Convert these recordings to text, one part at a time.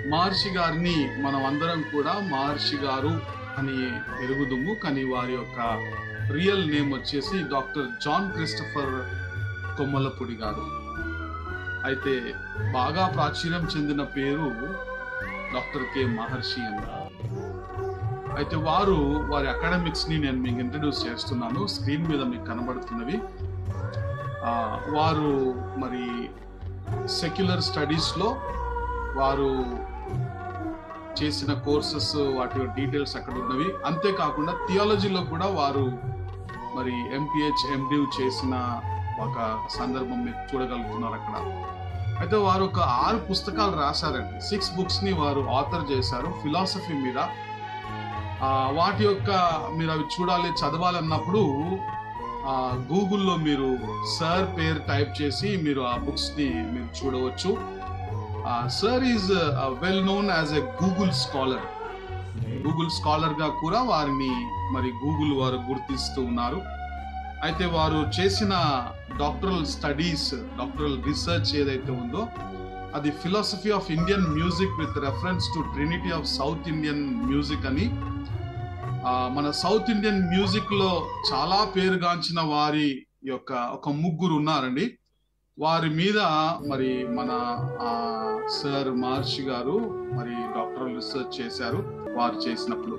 మహర్షి గారిని మనం అందరం కూడా మహర్షి గారు అని ఎరుగుదుము కానీ వారి యొక్క రియల్ నేమ్ వచ్చేసి డాక్టర్ జాన్ క్రిస్టఫర్ కొమ్మలపూడి గారు అయితే బాగా ప్రాచుర్యం చెందిన పేరు డాక్టర్ కె మహర్షి అని అయితే వారు వారి అకాడమిక్స్ ని నేను మీకు ఇంట్రడ్యూస్ చేస్తున్నాను స్క్రీన్ మీద మీకు కనబడుతున్నవి ఆ, వారు మరి సెక్యులర్ స్టడీస్ లో వారు చేసిన కోర్సెస్ వాటి డీటెయిల్స్ అక్కడ ఉన్నవి అంతేకాకుండా థియాలజీలో కూడా వారు మరి ఎంపీహెచ్ ఎండివ్ చేసిన ఒక సందర్భం మీరు చూడగలుగుతున్నారు అక్కడ అయితే వారు ఒక ఆరు పుస్తకాలు రాశారండి సిక్స్ బుక్స్ ని వారు ఆథర్ చేశారు ఫిలాసఫీ మీద ఆ, వాటి యొక్క మీరు అవి చూడాలి చదవాలన్నప్పుడు ఆ, గూగుల్లో మీరు సర్ పేరు టైప్ చేసి మీరు ఆ బుక్స్ ని మీరు చూడవచ్చు sir is well known as a Google Scholar Google Scholar గా కూడా వారిని మరి గూగుల్ వారు గుర్తిస్తూ ఉన్నారు అయితే వారు చేసిన డాక్టరల్ స్టడీస్ డాక్టరల్ రీసెర్చ్ ఏదైతే ఉందో అది philosophy of Indian music with reference to trinity of south Indian music అని ఆ, మన సౌత్ ఇండియన్ మ్యూజిక్ లో చాలా పేరుగాంచిన వారి యొక్క ఒక ముగ్గురు ఉన్నారండి వారి మీద మరి మన ఆ, సర్ మహర్షి గారు మరి డాక్టరల్ రీసెర్చ్ చేశారు వారు చేసినప్పుడు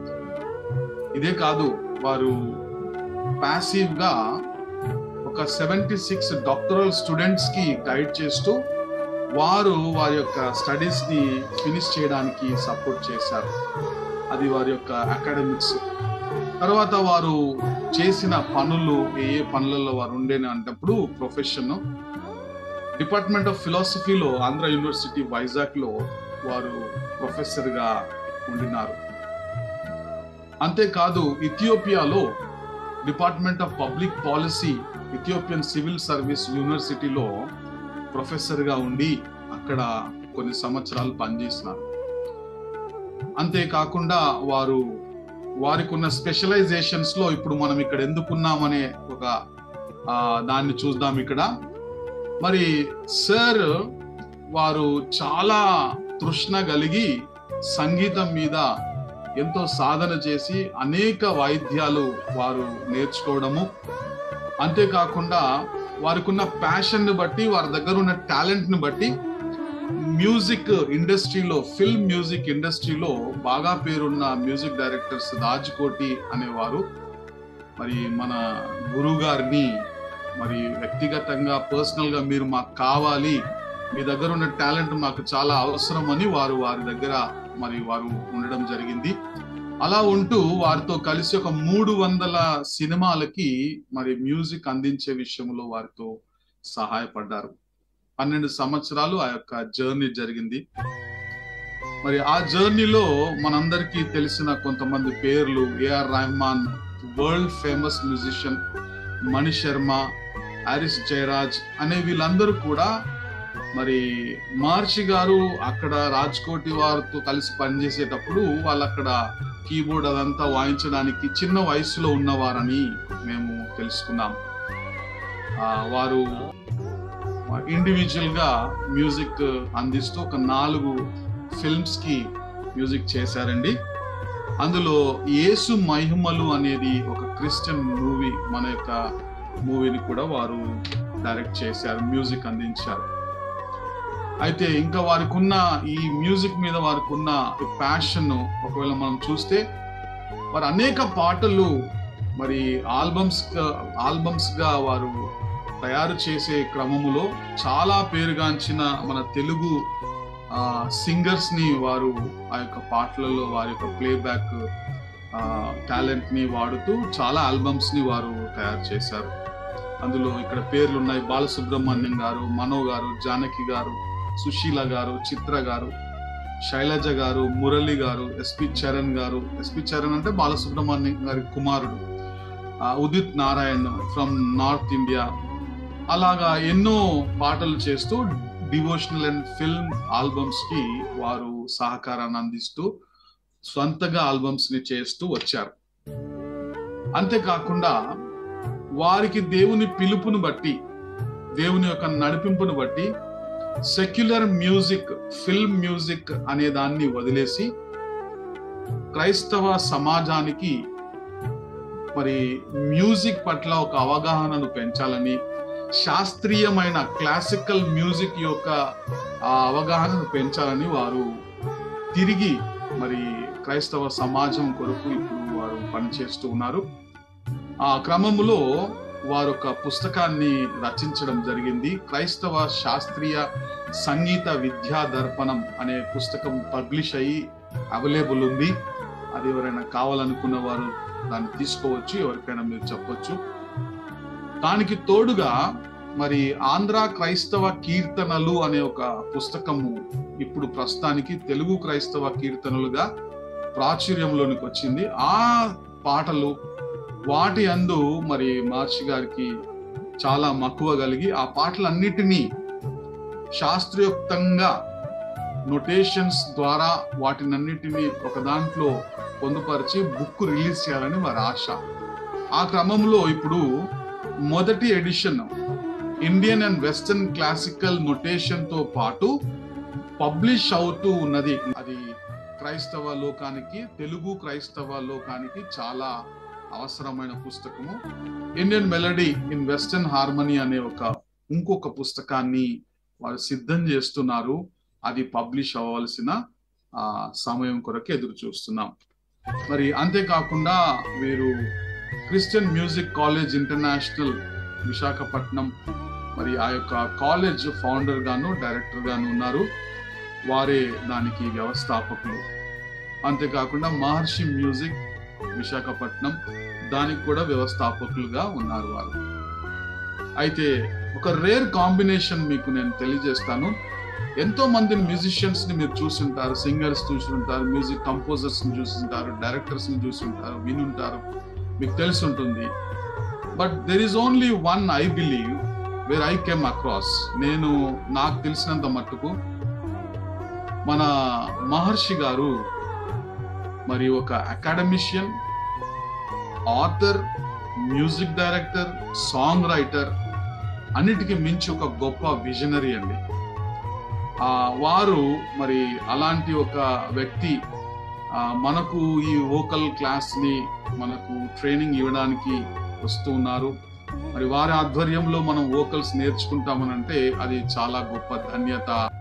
ఇదే కాదు వారు ప్యాసివ్ గా ఒక సెవెంటీ సిక్స్ డాక్టరల్ స్టూడెంట్స్ కి గైడ్ చేస్తూ వారు వారి యొక్క స్టడీస్ ని ఫినిష్ చేయడానికి సపోర్ట్ చేశారు అది వారి యొక్క అకాడమిక్స్ తర్వాత వారు చేసిన పనులు ఏ ఏ పనులలో వారు ఉండేని అంటప్పుడు ప్రొఫెషన్ డిపార్ట్మెంట్ ఆఫ్ ఫిలాసఫీలో ఆంధ్ర యూనివర్సిటీ వైజాగ్ లో వారు ప్రొఫెసర్ గా ఉండినారు అంతేకాదు ఇథియోపియాలో department of public policy Ethiopian civil service యూనివర్సిటీలో ప్రొఫెసర్ గా ఉండి అక్కడ కొన్ని సంవత్సరాలు పనిచేసినారు అంతేకాకుండా వారు వారికి ఉన్న స్పెషలైజేషన్స్ లో ఇప్పుడు మనం ఇక్కడ ఎందుకున్నామనే ఒక ఆ, దాన్ని చూద్దాం ఇక్కడ మరి సార్ వారు చాలా తృష్ణ కలిగి సంగీతం మీద ఎంతో సాధన చేసి అనేక వాయిద్యాలు వారు నేర్చుకోవడము అంతేకాకుండా వారికి ఉన్న ప్యాషన్ ని బట్టి వారి దగ్గర ఉన్న టాలెంట్ ని బట్టి మ్యూజిక్ ఇండస్ట్రీలో ఫిల్మ్ మ్యూజిక్ ఇండస్ట్రీలో బాగా పేరున్న మ్యూజిక్ డైరెక్టర్స్ రాజ్ కోటి అనేవారు మరి మన గురువు గారిని మరి వ్యక్తిగతంగా పర్సనల్ గా మీరు మాకు కావాలి మీ దగ్గర ఉన్న టాలెంట్ మాకు చాలా అవసరం అని వారు వారి దగ్గర మరి వారు ఉండడం జరిగింది అలా ఉంటూ వారితో కలిసి ఒక మూడు వందల సినిమాలకి మరి మ్యూజిక్ అందించే విషయంలో వారితో సహాయపడ్డారు పన్నెండు సంవత్సరాలు ఆ యొక్క జర్నీ జరిగింది మరి ఆ జర్నీలో మనందరికీ తెలిసిన కొంతమంది పేర్లు AR Rahman world famous musician Mani Sharma Harris Jayaraj అనే వీళ్ళందరూ కూడా మరి మహర్షి గారు అక్కడ రాజ్కోటి వారితో కలిసి పనిచేసేటప్పుడు వాళ్ళు అక్కడ కీబోర్డ్ అదంతా వాయించడానికి చిన్న వయసులో ఉన్నవారని మేము తెలుసుకున్నాం ఆ, వారు ఇండివిజువల్ గా మ్యూజిక్ అందిస్తూ ఒక నాలుగు ఫిల్మ్స్ కి మ్యూజిక్ చేశారండి అందులో యేసు మహిమలు అనేది ఒక క్రిస్టియన్ మూవీ మన యొక్క మూవీని కూడా వారు డైరెక్ట్ చేశారు మ్యూజిక్ అందించారు అయితే ఇంకా వారికి ఉన్న ఈ మ్యూజిక్ మీద వారికి ఉన్న ప్యాషన్ ఒకవేళ మనం చూస్తే వారు అనేక పాటలు మరి ఆల్బమ్స్ ఆల్బమ్స్ గా వారు తయారు చేసే క్రమములో చాలా పేరుగాంచిన మన తెలుగు సింగర్స్ ని వారు ఆ యొక్క పాటలలో వారి యొక్క ప్లేబ్యాక్ టాలెంట్ ని వాడుతూ చాలా ఆల్బమ్స్ ని వారు తయారు చేశారు అందులో ఇక్కడ పేర్లు ఉన్నాయి బాలసుబ్రహ్మణ్యం గారు మనో గారు జానకి గారు సుశీల గారు చిత్ర గారు శైలజ గారు మురళి గారు ఎస్పి చరణ్ గారు ఎస్పి చరణ్ అంటే బాలసుబ్రహ్మణ్యం గారి కుమారుడు ఆ, Udit Narayan from north India అలాగా ఎన్నో పాటలు చేస్తూ డివోషనల్ అండ్ ఫిల్మ్ ఆల్బమ్స్ కి వారు సహకారాన్ని అందిస్తూ సొంతగా ఆల్బమ్స్ ని చేస్తూ వచ్చారు అంతేకాకుండా వారికి దేవుని పిలుపును బట్టి దేవుని యొక్క నడిపింపును బట్టి సెక్యులర్ మ్యూజిక్ ఫిల్మ్ మ్యూజిక్ అనే దాన్ని వదిలేసి క్రైస్తవ సమాజానికి మరి మ్యూజిక్ పట్ల ఒక అవగాహనను పెంచాలని శాస్త్రీయమైన క్లాసికల్ మ్యూజిక్ యొక్క ఆ అవగాహనను పెంచాలని వారు తిరిగి మరి క్రైస్తవ సమాజం కొరకు ఇప్పుడు వారు పనిచేస్తూ ఉన్నారు ఆ క్రమములో వారు ఒక పుస్తకాన్ని రచించడం జరిగింది క్రైస్తవ శాస్త్రీయ సంగీత విద్యా దర్పణం అనే పుస్తకం పబ్లిష్ అయ్యి అవైలబుల్ ఉంది అది ఎవరైనా కావాలనుకున్న వారు దాన్ని తీసుకోవచ్చు ఎవరికైనా మీరు చెప్పొచ్చు దానికి తోడుగా మరి ఆంధ్ర క్రైస్తవ కీర్తనలు అనే ఒక పుస్తకము ఇప్పుడు ప్రస్తుతానికి తెలుగు క్రైస్తవ కీర్తనలుగా ప్రాచుర్యంలోనికి వచ్చింది ఆ పాటలు వాటి అందు మరి మహర్షి గారికి చాలా మక్కువ కలిగి ఆ పాటలన్నిటినీ శాస్త్రయుక్తంగా నొటేషన్స్ ద్వారా వాటినన్నిటినీ ఒక దాంట్లో పొందుపరిచి బుక్ రిలీజ్ చేయాలని వారి ఆశ ఆ క్రమంలో ఇప్పుడు మొదటి edition Indian and western classical notation తో పాటు పబ్లిష్ అవుతూ ఉన్నది అది క్రైస్తవ లోకానికి తెలుగు క్రైస్తవ లోకానికి చాలా అవసరమైన పుస్తకము Indian melody in western harmony అనే ఒక ఇంకొక పుస్తకాన్ని వారు సిద్ధం చేస్తున్నారు అది పబ్లిష్ అవ్వవలసిన ఆ సమయం కొరకు ఎదురు చూస్తున్నాం మరి అంతేకాకుండా వీరు Christian music college international Visakhapatnam మరి ఆ యొక్క కాలేజ్ ఫౌండర్ గాను డైరెక్టర్ గాను ఉన్నారు వారే దానికి వ్యవస్థాపకులు అంతేకాకుండా మహర్షి మ్యూజిక్ విశాఖపట్నం దానికి కూడా వ్యవస్థాపకులుగా ఉన్నారు వారు అయితే ఒక రేర్ కాంబినేషన్ మీకు నేను తెలియజేస్తాను ఎంతో మంది మ్యూజిషియన్స్ ని మీరు చూసుంటారు సింగర్స్ చూసుంటారు మ్యూజిక్ కంపోజర్స్ ని చూసుంటారు డైరెక్టర్స్ ని చూసుంటారు వినుంటారు మీకు తెలిసి ఉంటుంది but there is only one I believe where I came across నేను నాకు తెలిసినంత మట్టుకు మన మహర్షి గారు మరి ఒక academician author music director song writer అన్నిటికీ మించి ఒక గొప్ప విజనరీ అండి ఆ వారు మరి అలాంటి ఒక వ్యక్తి ఆ, మనకు ఈ వోకల్ క్లాస్ ని మనకు ట్రైనింగ్ ఇవ్వడానికి వస్తూ ఉన్నారు మరి వారి ఆధ్వర్యంలో మనం వోకల్స్ నేర్చుకుంటామనంటే అది చాలా గొప్ప ధన్యత